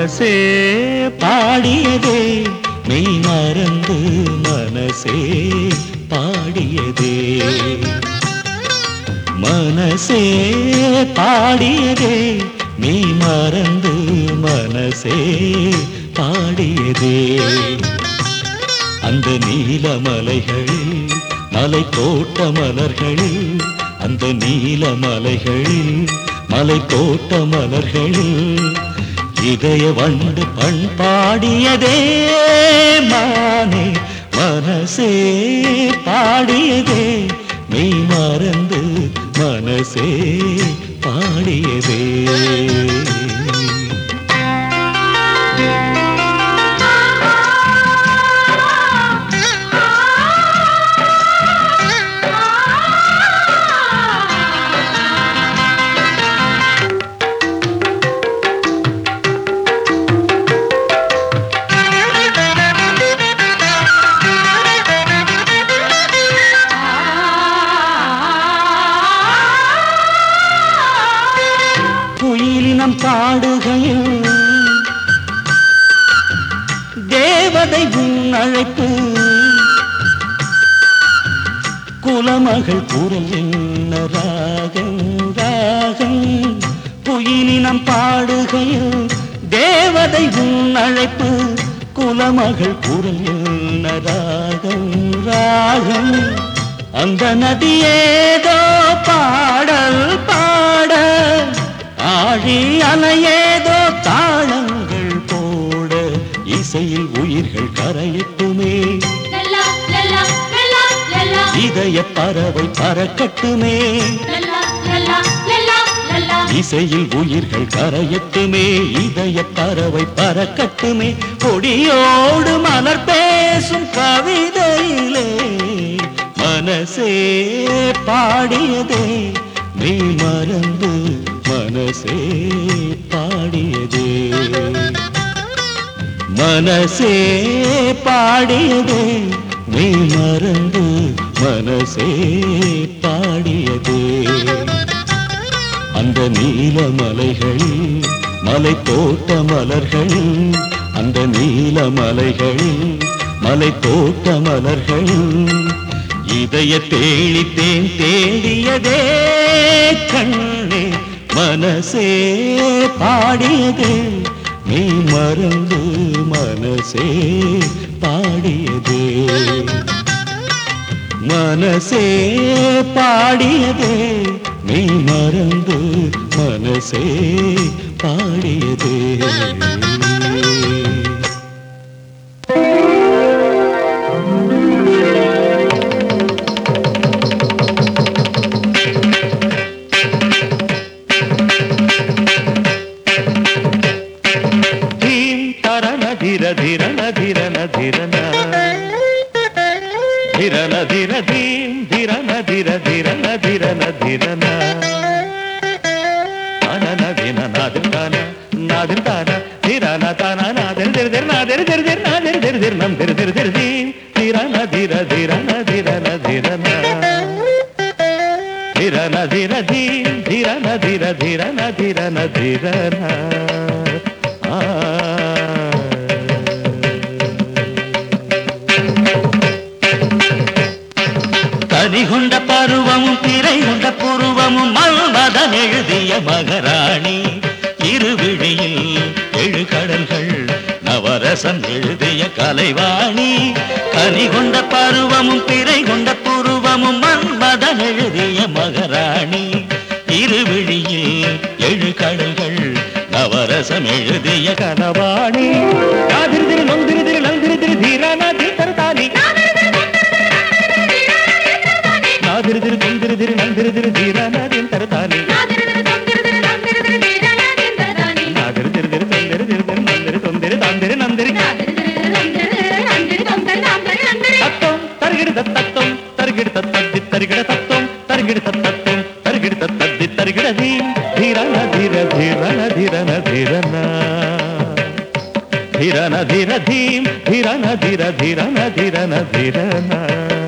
மனசே பாடியதே மெய் மறந்து மனசே பாடியதே மனசே பாடியதே நீ மறந்து மனசே பாடியதே அந்த நீலமலைகளில் மலை தோட்ட மலர்களில் அந்த நீலமலைகளில் மலை தோட்ட மலர்களில் இதய வண்டு பண் பாடியதே மானே மனசே பாடியதே நீ மறந்து மனசே பாடியதே குயிலினம் பாடுகையில் தேவதை உன் அழைப்பு குலமகள் குரல் என்ன ராகம் ராகம் குயிலினம் பாடுகையில் தேவதை உன் அழைப்பு குலமகள் குரல் என்ன ராகம் ராகம் அந்த நதியேதோ பாடல் பாட ஆழி அலையேதோ தாளங்கள் போட இசையில் உயிர்கள் கரையட்டுமே லல்லா லல்லா லல்லா லல்லா இதய பறவை பறக்கட்டுமே லல்லா லல்லா லல்லா லல்லா இசையில் உயிர்கள் கரையட்டுமே இதய பறவை பறக்கட்டுமே கொடியோடு மலர் பேசும் கவிதையிலே மனசே பாடியதே நீ மறந்து மனசே பாடியதே மனசே பாடியதே நீ மறந்து மனசே பாடியதே அந்த நீல மலைகளில் மலை தோட்ட மலர்களில் அந்த நீல மலைகளில் மலை தோட்ட மலர்களில் இதய தேடித்தேன் தேடியதே கண்ணே மனசே பாடியதே நீ மறந்து மனசே பாடியதே மனசே பாடியதே நீ மறந்து மனசே பாடியதே தீம் தரண திர திரண திரண திரண திரண திர தீம் திரண திர திரண திரண திரண அனன தின நாதிர் தான நாதிர் தான திரண தான நாதிர் திர் திர் நாதிர் திர் திர் நாதிர் திர் திர் நம் திர் திர் திர் தீம் திரண திர திரண திரண திரண திரண திர தீம் திரண திர திரண திரண திரண ஆ கனி கொண்ட பருவமும் திரை கொண்ட புருவமும் மல்மதன் எழுதிய மகராணி இருவிழியில் எழு கடல்கள் நவரசம் எழுதிய கலைவாணி கனி கொண்ட பருவமும் திரை கொண்ட புருவமும் மன்மதன் எழுதிய மகராணி இருவிழியில் எழு கடல்கள் நவரசம் எழுதிய கனவாணி காதிரிதிரி நொந்திரிதிரி நந்திரிதிரி தீரானாதிரி தருதானி நாதிரிதிரி தொந்திரிதிரி நந்திரிதிரி தீரானாதின் தருதானி நாதிரதிர தொந்திரதிர நந்திரதிர நீரானாதிந்ததானி நாதிரிதிரி தொந்திரிதிரி நந்திரி தொந்திரி தாந்திரி நந்திரி நாதிரதிர நந்திரதிர நந்திரி தொந்தரி நாந்தரி நந்திரி தத்தம் தருகிடு தத்தம் தருகிடு தத்தத்தி தருகிட தத்தம் தருகிடு தத்தம் தருகிடு தத்தத்தி தருகிடதி தீரன தீர தீரன தீரன தீரன ಧಿರನ ಧಿರ ಧೀಂ ಧಿರನ ಧಿರ ಧಿರನ ಧಿರನ ಧಿರನ